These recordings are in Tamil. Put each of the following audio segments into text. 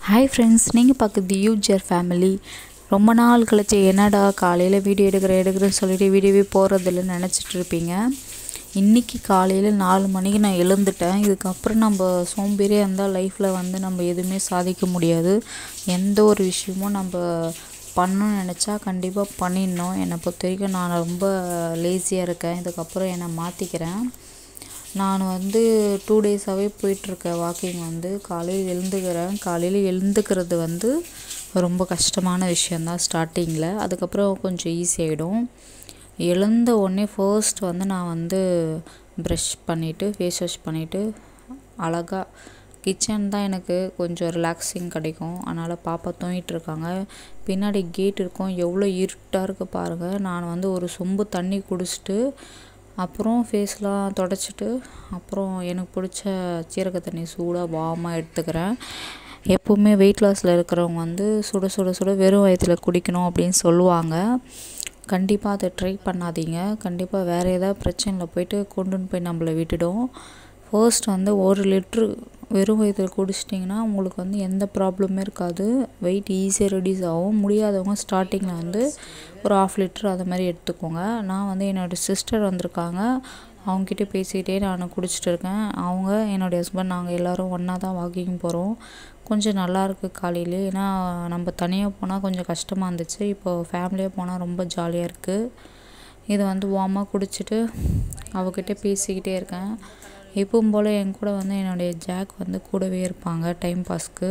ஹாய் ஃப்ரெண்ட்ஸ் நீங்கள் பார்க்குறது யூஜர் ஃபேமிலி ரொம்ப நாள் கழிச்சு என்னடா காலையில் வீடியோ எடுக்கிற எடுக்கிறேன்னு சொல்லிட்டு வீடியோவே போகிறதில்லன்னு நினச்சிட்டு இருப்பீங்க இன்றைக்கி காலையில் நாலு மணிக்கு நான் எழுந்துட்டேன் இதுக்கப்புறம் நம்ம சோம்பேறியாக இருந்தால் லைஃப்பில் வந்து நம்ம எதுவுமே சாதிக்க முடியாது எந்த ஒரு விஷயமும் நம்ம பண்ணணும்னு நினச்சா கண்டிப்பாக பண்ணிடணும் என்னை பொறுத்த வரைக்கும் நான் ரொம்ப லேசியாக இருக்கேன் இதுக்கப்புறம் என்னை மாற்றிக்கிறேன் நான் வந்து டூ டேஸாகவே போயிட்டுருக்கேன் வாக்கிங் வந்து காலையில் எழுந்துக்கிறேன் காலையில் எழுந்துக்கிறது வந்து ரொம்ப கஷ்டமான விஷயந்தான் ஸ்டார்டிங்கில் அதுக்கப்புறம் கொஞ்சம் ஈஸியாகிடும் எழுந்த உடனே ஃபர்ஸ்ட் வந்து நான் வந்து ப்ரஷ் பண்ணிவிட்டு ஃபேஸ் வாஷ் பண்ணிவிட்டு அழகாக கிச்சன் தான் எனக்கு கொஞ்சம் ரிலாக்ஸிங் கிடைக்கும் அதனால் பாப்பா தூங்கிட்டு இருக்காங்க பின்னாடி கேட் இருக்கும் எவ்வளோ இருட்டாக இருக்குது பாருங்கள் நான் வந்து ஒரு சொம்பு தண்ணி குடிச்சிட்டு அப்புறம் ஃபேஸ்லாம் தொடச்சிட்டு அப்புறம் எனக்கு பிடிச்ச சீரக தண்ணி சூடாக வார்மாக எடுத்துக்கிறேன் எப்போவுமே வெயிட் லாஸில் இருக்கிறவங்க வந்து சுட சுட சுட வெறும் வயிற்றில் குடிக்கணும் அப்படின்னு சொல்லுவாங்க கண்டிப்பாக அதை ட்ரை பண்ணாதீங்க கண்டிப்பாக வேறு ஏதாவது பிரச்சனையில் போயிட்டு கொண்டுன்னு போய் நம்மளை விட்டுடும் ஃபர்ஸ்ட் வந்து ஒரு லிட்ரு வெறும் வயிற்றில் குடிச்சிட்டிங்கன்னா உங்களுக்கு வந்து எந்த ப்ராப்ளமே இருக்காது வெயிட் ஈஸியாக ரெடியூஸ் ஆகும் முடியாதவங்க ஸ்டார்டிங்கில் வந்து ஒரு ஆஃப் லிட்டர் அது மாதிரி எடுத்துக்கோங்க நான் வந்து என்னோடய சிஸ்டர் வந்திருக்காங்க அவங்கக்கிட்ட பேசிக்கிட்டே நான் குடிச்சிட்டு இருக்கேன் அவங்க என்னுடைய ஹஸ்பண்ட் நாங்கள் எல்லோரும் ஒன்றா தான் வாக்கிங் போகிறோம் கொஞ்சம் நல்லாயிருக்கு காலையிலே ஏன்னா நம்ம தனியாக போனால் கொஞ்சம் கஷ்டமாக இருந்துச்சு இப்போது ஃபேமிலியாக போனால் ரொம்ப ஜாலியாக இருக்குது இதை வந்து வார்மாக குடிச்சிட்டு அவகிட்ட பேசிக்கிட்டே இருக்கேன் எப்பவும் போல் என் கூட வந்து என்னுடைய ஜாக் வந்து கூடவே இருப்பாங்க டைம் பாஸ்க்கு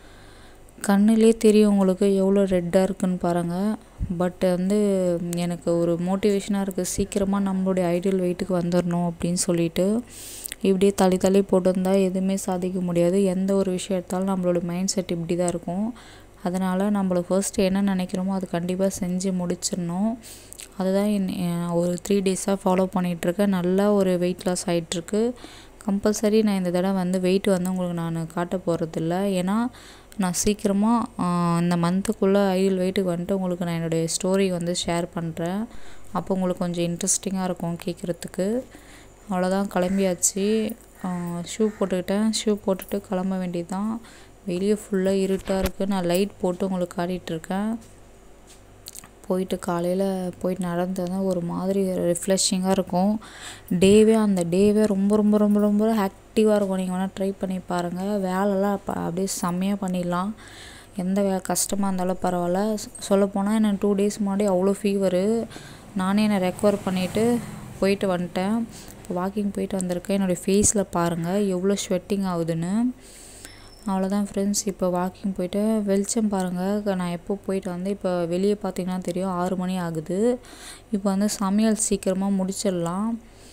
கண்ணுலே தெரியும் உங்களுக்கு எவ்வளோ ரெட்டாக இருக்குன்னு பாருங்கள் பட் வந்து எனக்கு ஒரு மோட்டிவேஷனாக இருக்குது சீக்கிரமாக நம்மளுடைய ஐடியல் வெயிட்டுக்கு வந்துடணும் அப்படின்னு சொல்லிட்டு இப்படியே தள்ளி தள்ளி போட்டிருந்தா எதுவுமே சாதிக்க முடியாது எந்த ஒரு விஷயம் எடுத்தாலும் நம்மளோட மைண்ட் செட் இப்படி தான் இருக்கும் அதனால் நம்மள ஃபர்ஸ்ட் என்ன நினைக்கிறோமோ அது கண்டிப்பாக செஞ்சு முடிச்சிடணும் அதுதான் ஒரு த்ரீ டேஸாக ஃபாலோ பண்ணிகிட்ருக்கேன் நல்லா ஒரு வெயிட் லாஸ் ஆகிட்டுருக்கு கம்பல்சரி நான் இந்த தடவை வந்து வெயிட் வந்து உங்களுக்கு நான் காட்ட போகிறதில்ல ஏன்னா நான் சீக்கிரமாக இந்த மந்த்துக்குள்ளே ஐடியல் வெயிட்டுக்கு வந்துட்டு உங்களுக்கு நான் என்னுடைய ஸ்டோரி வந்து ஷேர் பண்ணுறேன் அப்போ உங்களுக்கு கொஞ்சம் இன்ட்ரெஸ்டிங்காக இருக்கும் கேட்குறதுக்கு அவ்வளோதான் கிளம்பியாச்சு ஷூ போட்டுக்கிட்டேன் ஷூ போட்டுட்டு கிளம்ப வேண்டியது தான் வெளியே ஃபுல்லாக இருட்டாக இருக்குது நான் லைட் போட்டு உங்களுக்கு காட்டிகிட்ருக்கேன் போயிட்டு காலையில் போயிட்டு நடந்தது ஒரு மாதிரி ரிஃப்ரெஷிங்காக இருக்கும் டேவே அந்த டேவே ரொம்ப ரொம்ப ரொம்ப ரொம்ப ஆக்டிவாக இருக்கும் நீங்கள் வேணால் ட்ரை பண்ணி பாருங்கள் வேலைலாம் அப்போ அப்படியே செம்மையாக பண்ணிடலாம் எந்த வே கஷ்டமாக இருந்தாலும் பரவாயில்ல சொல்லப்போனால் எனக்கு டூ டேஸ் முன்னாடி அவ்வளோ ஃபீவரு நானே என்னை ரெக்கவர் பண்ணிவிட்டு போயிட்டு வந்துட்டேன் இப்போ வாக்கிங் போயிட்டு வந்திருக்கேன் என்னுடைய ஃபேஸில் பாருங்கள் எவ்வளோ ஸ்வெட்டிங் ஆகுதுன்னு அவ்வளோதான் ஃப்ரெண்ட்ஸ் இப்போ வாக்கிங் போயிட்டு வெளிச்சம் பாருங்கள் நான் எப்போ போயிட்டு வந்து இப்போ வெளியே பார்த்தீங்கன்னா தெரியும் ஆறு மணி ஆகுது இப்போ வந்து சமையல் சீக்கிரமாக முடிச்சிடலாம்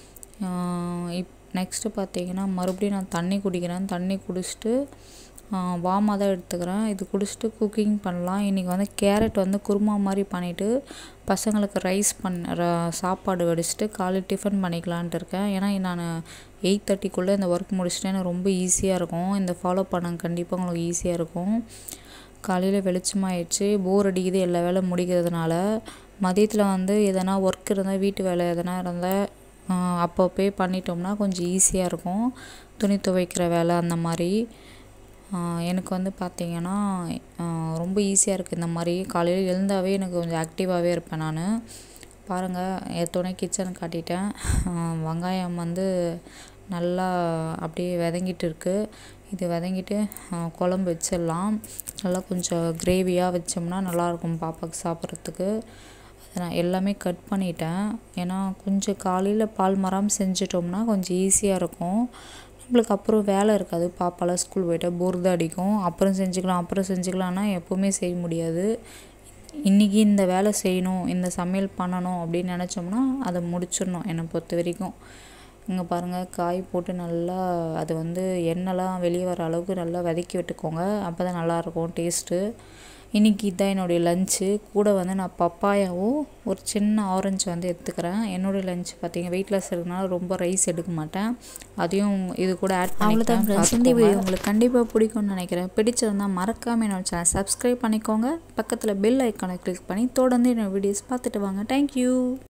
இப் நெக்ஸ்ட்டு பார்த்தீங்கன்னா மறுபடியும் நான் தண்ணி குடிக்கிறேன் தண்ணி குடிச்சிட்டு வாமாக தான் எடுத்துக்கிறேன் இது குடிச்சிட்டு குக்கிங் பண்ணலாம் இன்றைக்கி வந்து கேரட் வந்து குருமா மாதிரி பண்ணிவிட்டு பசங்களுக்கு ரைஸ் பண்ண சாப்பாடு வடிச்சிட்டு காலையில் டிஃபன் பண்ணிக்கலான்ட்டு இருக்கேன் ஏன்னா நான் எயிட் தேர்ட்டிக்குள்ளே இந்த ஒர்க் முடிச்சுட்டு எனக்கு ரொம்ப ஈஸியாக இருக்கும் இந்த ஃபாலோ பண்ண கண்டிப்பாக உங்களுக்கு ஈஸியாக இருக்கும் காலையில் வெளிச்சமாகிடுச்சு போர் அடிக்குது எல்லா வேலை முடிக்கிறதுனால மதியத்தில் வந்து எதனா ஒர்க் இருந்தால் வீட்டு வேலை எதனா இருந்தால் அப்பப்போ பண்ணிட்டோம்னா கொஞ்சம் ஈஸியாக இருக்கும் துணி துவைக்கிற வேலை அந்த மாதிரி எனக்கு வந்து பார்த்திங்கன்னா ரொம்ப ஈஸியாக இருக்குது இந்த மாதிரி காலையில் எழுந்தாவே எனக்கு கொஞ்சம் ஆக்டிவாகவே இருப்பேன் நான் பாருங்கள் எத்தோடனே கிச்சன் காட்டிட்டேன் வெங்காயம் வந்து நல்லா அப்படியே விதங்கிட்டு இருக்குது இது விதங்கிட்டு குழம்பு வச்சிடலாம் நல்லா கொஞ்சம் கிரேவியாக வச்சோம்னா நல்லாயிருக்கும் பாப்பாவுக்கு சாப்பிட்றதுக்கு அதை நான் எல்லாமே கட் பண்ணிட்டேன் ஏன்னா கொஞ்சம் காலையில் பால் மரம் செஞ்சிட்டோம்னா கொஞ்சம் ஈஸியாக இருக்கும் நம்மளுக்கு அப்புறம் வேலை இருக்காது பாப்பாலாம் ஸ்கூல் போயிட்டா போர் தான் அடிக்கும் அப்புறம் செஞ்சுக்கலாம் அப்புறம் செஞ்சுக்கலாம்னா எப்போவுமே செய்ய முடியாது இன்றைக்கி இந்த வேலை செய்யணும் இந்த சமையல் பண்ணணும் அப்படின்னு நினச்சோம்னா அதை முடிச்சிடணும் என்னை பொறுத்த வரைக்கும் இங்கே பாருங்கள் காய் போட்டு நல்லா அது வந்து எண்ணெய்லாம் வெளியே வர அளவுக்கு நல்லா வதக்கி விட்டுக்கோங்க அப்போ தான் நல்லாயிருக்கும் டேஸ்ட்டு இன்றைக்கி இதுதான் என்னுடைய லஞ்சு கூட வந்து நான் பப்பாயாவும் ஒரு சின்ன ஆரஞ்சு வந்து எடுத்துக்கிறேன் என்னுடைய லஞ்ச் பார்த்தீங்க வெயிட் லாஸ் இருக்கனால ரொம்ப ரைஸ் எடுக்க மாட்டேன் அதையும் இது கூட ஆட் அவ்வளோதான் ஃப்ரெண்ட்ஸ் இந்த பண்ணிக்கிறேன் வீடியோ உங்களுக்கு கண்டிப்பாக பிடிக்கும்னு நினைக்கிறேன் பிடிச்சிருந்தா மறக்காமல் என்னோட சேனல் சப்ஸ்கிரைப் பண்ணிக்கோங்க பக்கத்தில் பெல் ஐக்கானை கிளிக் பண்ணி தொடர்ந்து என்னோட வீடியோஸ் பார்த்துட்டு வாங்க தேங்க்யூ